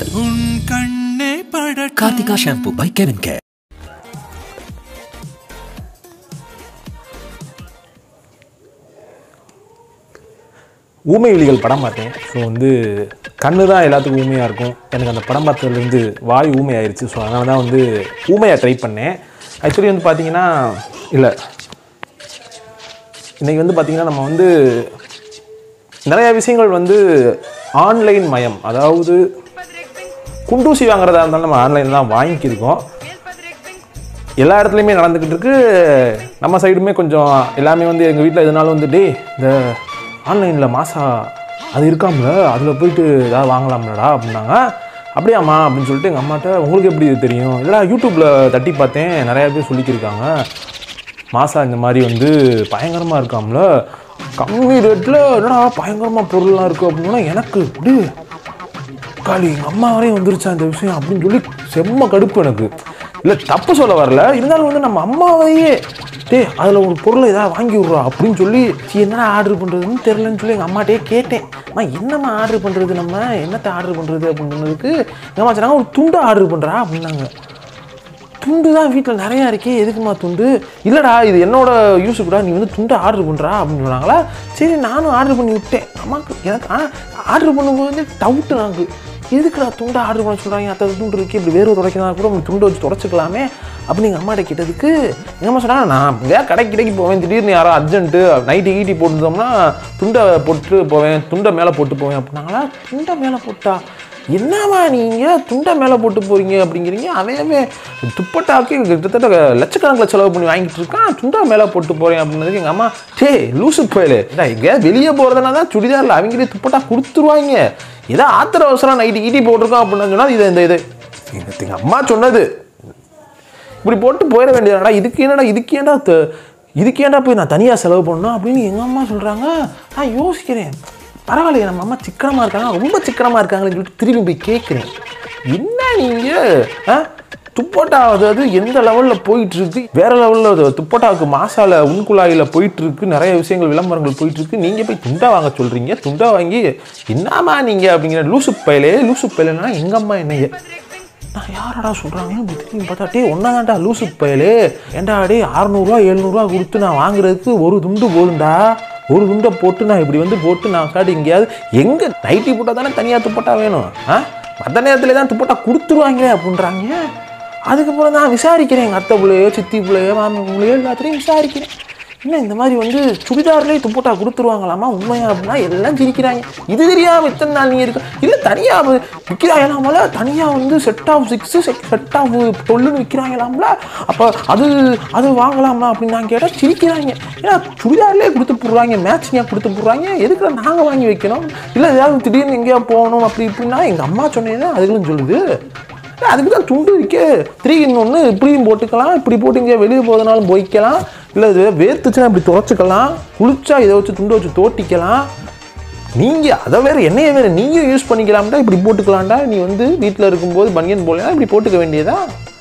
பயன்படுத்தல் உன் கண்ணே பட கார்த்திகா ஷாம்பு பை கெவின் கேர் ஊமை விழிகள் படம் பார்த்தேன் ஸோ வந்து கண்ணு தான் எல்லாத்துக்கும் ஊமையாக இருக்கும் எனக்கு அந்த படம் பார்த்ததுலேருந்து வாய் ஊமை ஆயிடுச்சு ஸோ அதனால தான் வந்து ஊமையாக ட்ரை பண்ணேன் ஆக்சுவலி வந்து பார்த்தீங்கன்னா இல்லை இன்றைக்கி வந்து பார்த்தீங்கன்னா நம்ம வந்து நிறைய விஷயங்கள் வந்து ஆன்லைன் மயம் அதாவது குண்டூசி வாங்குறதா இருந்தாலும் நம்ம ஆன்லைனில் தான் வாங்கிக்கிருக்கோம் எல்லா இடத்துலையுமே நடந்துக்கிட்டு இருக்கு நம்ம சைடுமே கொஞ்சம் எல்லாமே வந்து எங்கள் வீட்டில் எதுனாலும் வந்து டே இந்த ஆன்லைனில் மாசா அது இருக்காம்ல அதில் போயிட்டு ஏதாவது வாங்கலாம்லடா அப்படின்னாங்க அப்படியாம்மா அப்படின்னு சொல்லிட்டு எங்கள் அம்மாட்ட உங்களுக்கு எப்படி இது தெரியும் இல்லைடா யூடியூப்பில் தட்டி பார்த்தேன் நிறையா பேர் சொல்லிக்கிருக்காங்க மாசா இந்த மாதிரி வந்து பயங்கரமாக இருக்காம்ல கம்மி ரேட்டில் என்னடா பயங்கரமாக பொருள்லாம் இருக்குது அப்படின்னா எனக்கு அப்படி காலி எங்கள் அம்மா வரையும் வந்துருச்சா இந்த விஷயம் அப்படின்னு சொல்லி செம்ம கடுப்பு எனக்கு இல்லை தப்பு சொல்ல வரல இருந்தாலும் வந்து நம்ம அம்மாவையே டேய் அதில் ஒரு பொருளை ஏதாவது வாங்கி விட்றா அப்படின்னு சொல்லி "சீ, என்னடா ஆர்டர் பண்ணுறதுன்னு தெரிலன்னு சொல்லி எங்கள் அம்மாட்டே கேட்டேன் அம்மா என்னம்மா ஆர்டர் பண்ணுறது நம்ம என்னத்தை ஆர்டர் பண்ணுறது அப்படின்னு சொன்னதுக்கு எங்கள் அம்மா சொன்னாங்க ஒரு துண்டு ஆர்டர் பண்ணுறா அப்படின்னாங்க துண்டு தான் வீட்டில் நிறையா இருக்கே எதுக்குமா துண்டு இல்லைடா இது என்னோட யூஸு கூட நீ வந்து துண்டு ஆர்டர் பண்ணுறா அப்படின்னு சொன்னாங்களா சரி நானும் ஆர்டர் பண்ணி விட்டேன் அம்மாவுக்கு எனக்கு ஆனால் ஆர்டர் பண்ணும்போது வந்து டவுட்டு எனக்கு எதுக்குடா துண்டை ஆர்டர் பண்ண சொல்கிறாங்க அத்தை துண்டு இருக்கு இப்படி வேறு துடைக்கிறதா கூட உங்க துண்டை வச்சு துடைச்சிக்கலாமே அப்படின்னு எங்கள் அம்மாட்ட கேட்டதுக்கு எங்கள் அம்மா சொன்னாங்க நான் எங்கேயா கடைக்கு கடைக்கு போவேன் திடீர்னு யாரோ அர்ஜென்ட்டு நைட்டு ஈட்டி போட்டுருந்தோம்னா துண்டை போட்டு போவேன் துண்டை மேலே போட்டு போவேன் அப்படின்னாங்களா துண்டை மேலே போட்டா என்னம்மா நீங்கள் துண்டை மேலே போட்டு போறீங்க அப்படிங்கிறீங்க அவன் துப்பட்டாக்கு கிட்டத்தட்ட லட்சக்கணக்கில் செலவு பண்ணி வாங்கிட்டு இருக்கான் துண்டை மேலே போட்டு போகிறேன் அப்படின்னதுக்கு எங்கள் அம்மா டே லூசு போயிலு எங்கேயாவது வெளியே போகிறதுனா தான் சுடிதாரில் அவங்களே துப்பட்டா கொடுத்துருவாங்க ஏதோ ஆத்திர அவசரம் நைட்டு ஈட்டி போட்டிருக்கோம் அப்படின்னு சொன்னால் இது இந்த இது எங்கள் அம்மா சொன்னது இப்படி போட்டு போயிட வேண்டியதாடா இதுக்கு என்னடா இதுக்கு ஏன்டா த- இதுக்கு ஏன்டா போய் நான் தனியாக செலவு பண்ணணும் அப்படின்னு எங்கள் அம்மா சொல்கிறாங்க நான் யோசிக்கிறேன் பரவாயில்லையே நம்ம அம்மா சிக்கனமாக இருக்காங்க ரொம்ப சிக்கனமாக இருக்காங்கன்னு சொல்லிட்டு திரும்பி போய் கேட்குறேன் என்ன நீங்கள் துப்பட்டா அதாவது எந்த லெவலில் போயிட்டு இருக்கு வேற லெவலில் துப்பட்டாவுக்கு மாசால உன்குழாயில் போயிட்டு இருக்கு நிறைய விஷயங்கள் விளம்பரங்கள் போயிட்டு இருக்கு நீங்கள் போய் துண்டா வாங்க சொல்கிறீங்க துண்டா வாங்கி என்னம்மா நீங்கள் அப்படிங்கிற லூசு பயலே லூசு பயலேன்னா எங்கள் அம்மா என்னைய நான் யாரடா சொல்கிறாங்க இப்படி திரும்பி பார்த்தா டே ஒன்றாதான்டா லூசு பயலே ஏன்டா டே அறநூறுவா எழுநூறுவா கொடுத்து நான் வாங்குறதுக்கு ஒரு துண்டு போதும்டா ஒரு துண்டை போட்டு நான் இப்படி வந்து போட்டு நான் காட்டி எங்கேயாவது எங்கே நைட்டி போட்டால் தானே தனியாக துப்பட்டா வேணும் ஆ மற்ற நேரத்தில் தான் துப்பட்டா கொடுத்துருவாங்களே அப்படின்றாங்க அதுக்கப்புறம் நான் விசாரிக்கிறேன் எங்கள் அத்தை பிள்ளையோ சித்தி பிள்ளையோ மாமி பிள்ளையோ எல்லாத்தையும் விசாரிக்கிறேன் என்ன இந்த மாதிரி வந்து சுடிதார்லேயே துப்பட்டா கொடுத்துருவாங்களாமா உண்மையா அப்படின்னா எல்லாம் சிரிக்கிறாங்க இது தெரியாம இத்தனை நாள் நீ இருக்க இல்லை தனியாக விற்கிறாங்களாமல தனியாக வந்து set of six set of டொல்லுன்னு விற்கிறாங்களாம்ல அப்போ அது அது வாங்கலாமா அப்படின்னு நான் கேட்டால் சிரிக்கிறாங்க ஏன்னா சுடிதார்லேயே கொடுத்து போடுறாங்க மேட்சிங்காக கொடுத்து போடுறாங்க எதுக்கு நாங்கள் வாங்கி வைக்கணும் இல்லை ஏதாவது திடீர்னு எங்கேயா போகணும் அப்படி இப்படின்னா எங்கள் அம்மா சொன்னேன்னு அதுகளும் சொல்லுது இல்ல, அதுக்கு தான் துண்டு இருக்கு த்ரீ இன்னொன்று இப்படியும் போட்டுக்கலாம் இப்படி போட்டு இங்கே வெளியே போகிறதுனாலும் போய்க்கலாம் இல்லை இது வேர்த்துச்சுன்னா இப்படி துவைச்சிக்கலாம் குளிச்சா இதை வச்சு துண்டு வச்சு தோட்டிக்கலாம் நீங்கள் அதை வேற என்னைய வேற நீங்கள் யூஸ் பண்ணிக்கலாம்டா இப்படி போட்டுக்கலாம்டா நீ வந்து வீட்டில் இருக்கும்போது பனியன் போடலாம் இப்படி போட்டுக்க வேண்டியதா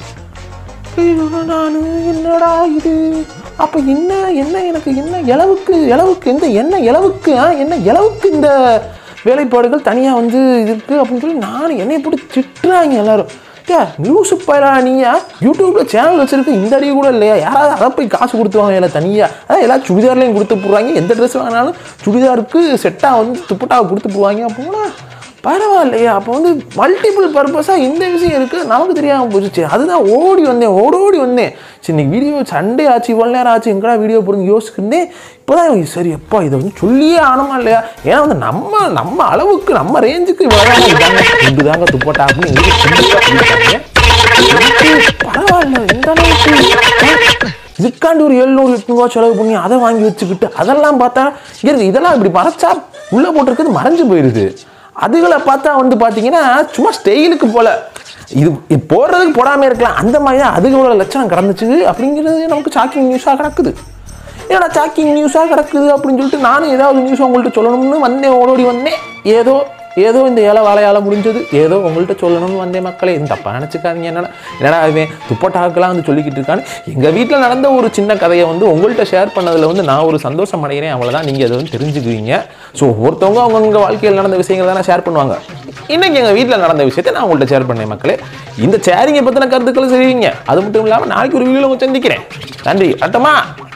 நான் என்னடா இது அப்போ என்ன என்ன எனக்கு என்ன இளவுக்கு இளவுக்கு எந்த என்ன இளவுக்கு ஆ, என்ன இளவுக்கு இந்த வேலைப்பாடுகள் தனியாக வந்து இது இருக்குது அப்படின்னு சொல்லி நான் என்னைய போட்டு திட்டுறாங்க எல்லாரும் ஏ நியூஸ் பயிரா நீயா யூடியூப்ல சேனல் வச்சிருக்கு இந்த அடி கூட இல்லையா யாராவது அதை போய் காசு கொடுத்துருவாங்க இல்லை தனியாக அதான் எல்லா சுடிதார்லையும் கொடுத்து போடுறாங்க எந்த ட்ரெஸ் வாங்கினாலும் சுடிதாருக்கு செட்டாக வந்து துப்பட்டாவை கொடுத்து போவாங்க அப்படின்னா பரவாயில்லையே அப்போ வந்து மல்டிபிள் பர்பஸாக இந்த விஷயம் இருக்குது நமக்கு தெரியாமல் போச்சு அதுதான் ஓடி வந்தேன் ஓடோடி வந்தேன் சரி இன்னைக்கு வீடியோ சண்டே ஆச்சு இவ்வளோ நேரம் ஆச்சு எங்கடா வீடியோ போடுங்க யோசிச்சுருந்தேன் இப்போ தான் சரி எப்பா இதை வந்து சொல்லியே ஆனமா இல்லையா ஏன்னா வந்து நம்ம நம்ம அளவுக்கு நம்ம ரேஞ்சுக்கு இவ்வளோதான் இதாங்க ரெண்டு தாங்க துப்பட்டா அப்படின்னு எங்களுக்கு கண்டிப்பாக சொல்லிட்டாங்க எனக்கு பரவாயில்ல இந்த அளவுக்கு இதுக்காண்டி ஒரு எழுநூறு எட்நூறுவா செலவு பண்ணி அதை வாங்கி வச்சுக்கிட்டு அதெல்லாம் பார்த்தா இங்க இருக்கு இதெல்லாம் இப்படி மறைச்சா உள்ளே போட்டிருக்கிறது மறைஞ்சு போயிடுது அதுகளை பார்த்தா வந்து பார்த்தீங்கன்னா சும்மா ஸ்டைலுக்கு போல இது இது போடுறதுக்கு போடாமல் இருக்கலாம் அந்த மாதிரி தான் அதுகளோட லட்சணம் கடந்துச்சு அப்படிங்கிறது நமக்கு ஷாக்கிங் நியூஸாக கிடக்குது ஏன்னா ஷாக்கிங் நியூஸாக கிடக்குது அப்படின்னு சொல்லிட்டு நானும் ஏதாவது நியூஸ் உங்கள்கிட்ட சொல்லணும்னு வந்தேன் ஓடோடி வந்தேன் ஏதோ ஏதோ இந்த ஏழை வாழையால முடிஞ்சது ஏதோ உங்கள்கிட்ட சொல்லணும்னு வந்தேன் மக்களே இந்த தப்பா நினச்சிக்காதீங்க என்னடா என்னடா இவன் துப்பட்டாக்கெல்லாம் வந்து சொல்லிக்கிட்டு இருக்கான்னு எங்கள் வீட்டில் நடந்த ஒரு சின்ன கதையை வந்து உங்கள்கிட்ட ஷேர் பண்ணதில் வந்து நான் ஒரு சந்தோஷம் அடைகிறேன் அவ்வளோதான் நீங்கள் அதை வந்து தெரிஞ்சுக்குவீங்க ஸோ ஒருத்தவங்க அவங்கவுங்க வாழ்க்கையில் நடந்த விஷயங்கள் தானே ஷேர் பண்ணுவாங்க இன்னைக்கு எங்கள் வீட்டில் நடந்த விஷயத்தை நான் உங்கள்கிட்ட ஷேர் பண்ணேன் மக்களே இந்த ஷேரிங்கை பற்றின கருத்துக்களை செய்வீங்க அது மட்டும் இல்லாமல் நாளைக்கு ஒரு வீடியோ சந்திக்கிறேன் நன்றி அட்டமா